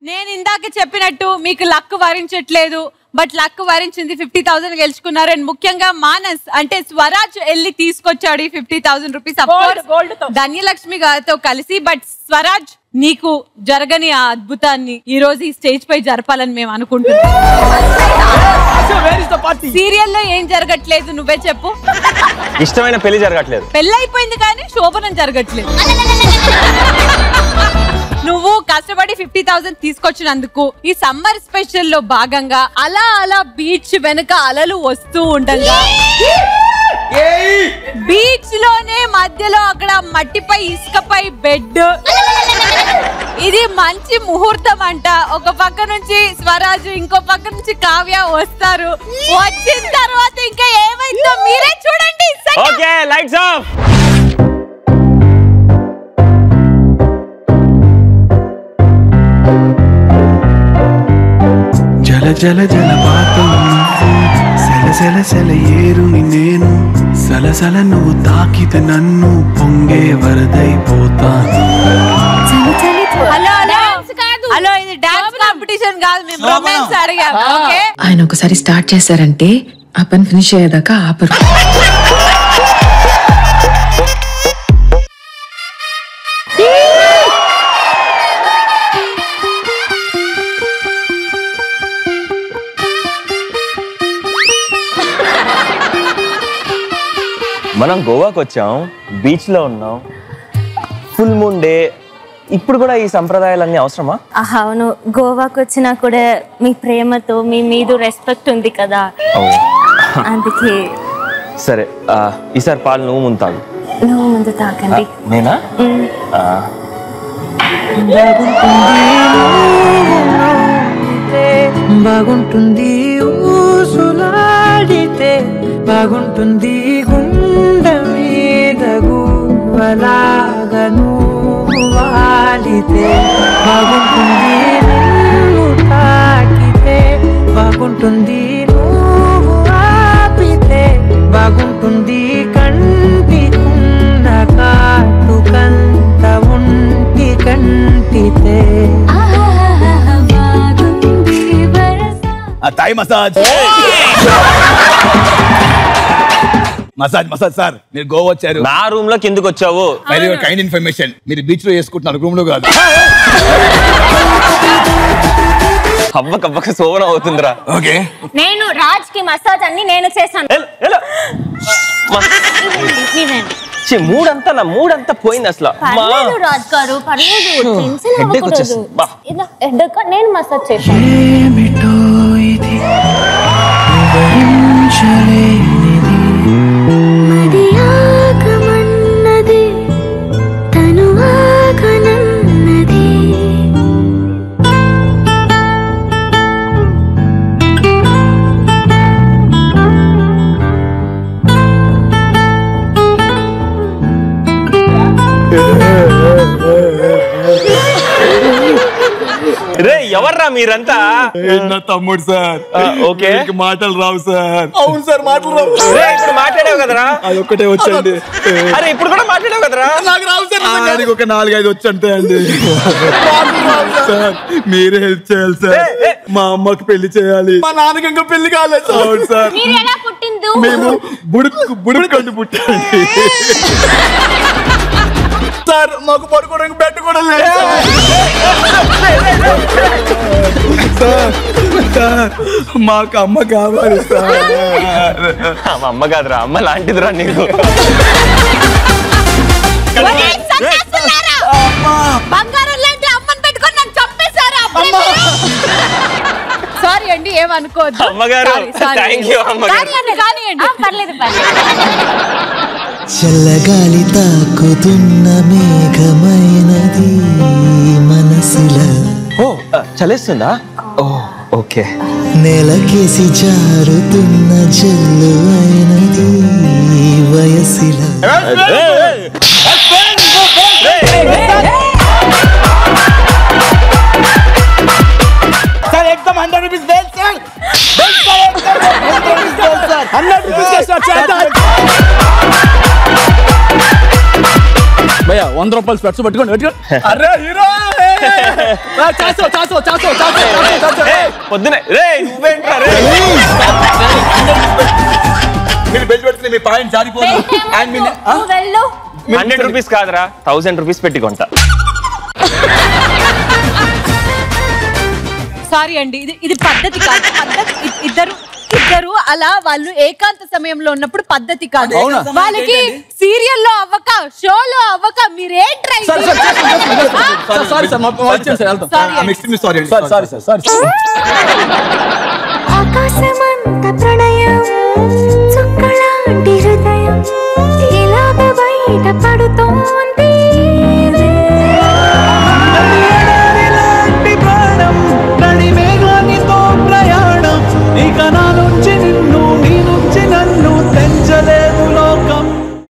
నేను ఇందాక చెప్పినట్టు మీకు లక్ వరించట్లేదు బట్ లక్ వరించింది ఫిఫ్టీ థౌసండ్ గెలుచుకున్నారు అండ్ ముఖ్యంగా మానస్ అంటే స్వరాజ్ వెళ్ళి తీసుకొచ్చాడు ఈ ఫిఫ్టీ థౌసండ్ రూపీస్ ధన్యలక్ష్మి గారితో కలిసి బట్ స్వరాజ్ నీకు జరగని ఆ అద్భుతాన్ని ఈ రోజు ఈ స్టేజ్ పై జరపాలని మేము అనుకుంటున్నాం సీరియల్లో ఏం జరగట్లేదు నువ్వే చెప్పు ఇష్టమైన పెళ్లి జరగట్లేదు పెళ్ళైపోయింది కానీ శోభనం జరగట్లేదు నువ్వు కష్టపడి ఫిఫ్టీ థౌసండ్ తీసుకొచ్చినందుకు ఈ సమ్మర్ స్పెషల్ లో భాగంగా అలా అలా బీచ్ వెనుక అలలు వస్తూ ఉండగా బీచ్ లోనే మధ్యలో అక్కడ మట్టిపై ఇసుకపై బెడ్ ఇది మంచి ముహూర్తం అంట ఒక పక్క నుంచి స్వరాజు ఇంకో పక్క నుంచి కావ్య వస్తారు వచ్చిన తర్వాత ఇంకా ఏమైందో మీరే చూడండి ఓకే లైట్స్ ఆఫ్ జల జల జలపాతం నువ్వు సెల సెల సెల ఏరుని నేను సలసల నువ్వు తాకితే నన్ను పొంగే వరదైపోతాను హలో హలో హలో ఇది డాన్స్ కాంపిటీషన్ కాదు మేము రొమాన్స్ అడిగాం ఓకే ఆయన ఒకసారి స్టార్ట్ చేశారంటే ఆ పని ఫినిష్ అయ్యేదాకా ఆపరు మనం గోవాకి వచ్చాం బీచ్ లో ఉన్నాం ఫుల్ మూన్ డే ఇప్పుడు కూడా ఈ సంప్రదాయాలన్నీ అవసరమా ఆహా, అవును గోవాకి వచ్చినా కూడా మీ ప్రేమతో మీ మీద రెస్పెక్ట్ ఉంది కదా ఓ, అందుకే సరే ఆ, ఈసారి పాలు నువ్వు ముందు తాగు నువ్వు ముందు తాకండి నేనా మ్. ఆ, బాగుంటుంది ఊసులాడితే బాగుంటుంది గుండె మీద గువ్వలాగా నువ్వు వాలితే బాగుంటుంది నిన్ను తాకితే బాగుంటుంది నువ్వు ఆపితే బాగుంటుంది కంటికున్న కాటుకంత ఉంటి కంటితే ఆ Thai massage massage massage sir మీరు గోవా వచ్చారు నా రూమ్ లో కిందకు వచ్చావు వెరీ కైండ్ ఇన్ఫర్మేషన్ మీరు బీచ్ లో చేసుకుంటున్నారు రూమ్ లో కాదు అవ్వకవ్వక శోభనం అవుతుందిరా ఓకే నేను రాజ్ కి మసాజ్ అన్ని నేను చేశాను ఎల్- ఎల్. మా- ఛీ, మూడంతా నా మూడంతా పోయింది అసలు అమ్మా. పర్లేదు రాజ్ గారు పర్లేదు టెన్షన్ Headache అవ్వకూడదు వచ్చేసింది. బా. ఇలా headache నేను మసాజ్ చేశాను ఏమిటో ఇది వివరించలేనిది మది ఆగమన్నది తను ఆగనన్నది రే ఎవర్రా మీరంతా నా తమ్ముడు సార్ ఆ, ఓకే. వీడికి మాటలు రావు సార్ అవును సార్ మాటలు రావు రే, ఇప్పుడు మాట్లాడావు కదరా అది ఒక్కటే వచ్చండి అరే ఇప్పుడు కూడా మాట్లాడావు కదరా నాకు రావు సార్ ఆడికి ఒక నాలుగైదు వచ్చి అంతే అండి సార్ మీరే హెల్ప్ చేయాలి సార్ మా అమ్మకి పెళ్లి చేయాలి మా నాన్నకి ఇంకా పెళ్లి కాలేదు సార్ అవును సార్ మీరు ఎలా పుట్టిందు మేము బుడుకు బుడుకండి పుట్టాండి సార్ మాకు పడుకోవడానికి బెడ్ కూడా లేదు సార్ సార్ మాకు అమ్మ కావాలి సార్ మా అమ్మ కాదురా అమ్మ లాంటిదిరా నీకు ఒరేయ్, సన్నాసులారా! బంగారం లాంటి అమ్మని పెట్టుకొని నన్ను చంపేశారా సారీ అండి ఏమనుకోవద్దు అమ్మగారు, Sorry, sorry. thank you, అమ్మగారు. కానివ్వండి, కానివ్వండి. పర్లేదు పర్లేదు చల్లగాలి తాకుతున్న మేఘమైనది మనసుల ఓ ఆ, చలేస్తుందా ఓ ఓకే నెలకేసి జారుతున్న జల్లు అయినది వయసిల sir exam hundred rupees bell sir bell sir hundred rupees bell sir hundred rupees sir వంద రూపాయలు స్పెట్స్ పట్టుకోండి పెట్టుకోండి అరే హీరో చాసో చాసో చాసో చాసో చాసో పొద్దునే రే నువ్వేంట్రా రే మీరు బెల్ట్ పెడితే మీ పాయింట్ జారిపోదు అండ్ మీ నువ్వు వెళ్ళు హండ్రెడ్ రూపీస్ కాదురా థౌసండ్ రూపీస్ పెట్టి కొంటా సారీ అండి ఇది ఇది పద్ధతి కాదు పద్ధతి ఇ- ఇద్దరు ఇద్దరు అలా వాళ్ళు ఏకాంత సమయంలో ఉన్నప్పుడు పద్ధతి కాదు అవునా? వాళ్ళకి సీరియల్లో అవ్వక షోలో అవ్వక మీరేంట్రా ఇది? Sir sir sir sorry sir మా వచ్చాను సార్ వెళ్తాం Sorry అండి. ఎక్స్ట్రీమ్లీ సారీ అండి సారీ సారీ సార్ సారీ ఆకాశమంత ప్రణయం చుక్కలాంటి హృదయం ఇలాగ బయట పడుతోంది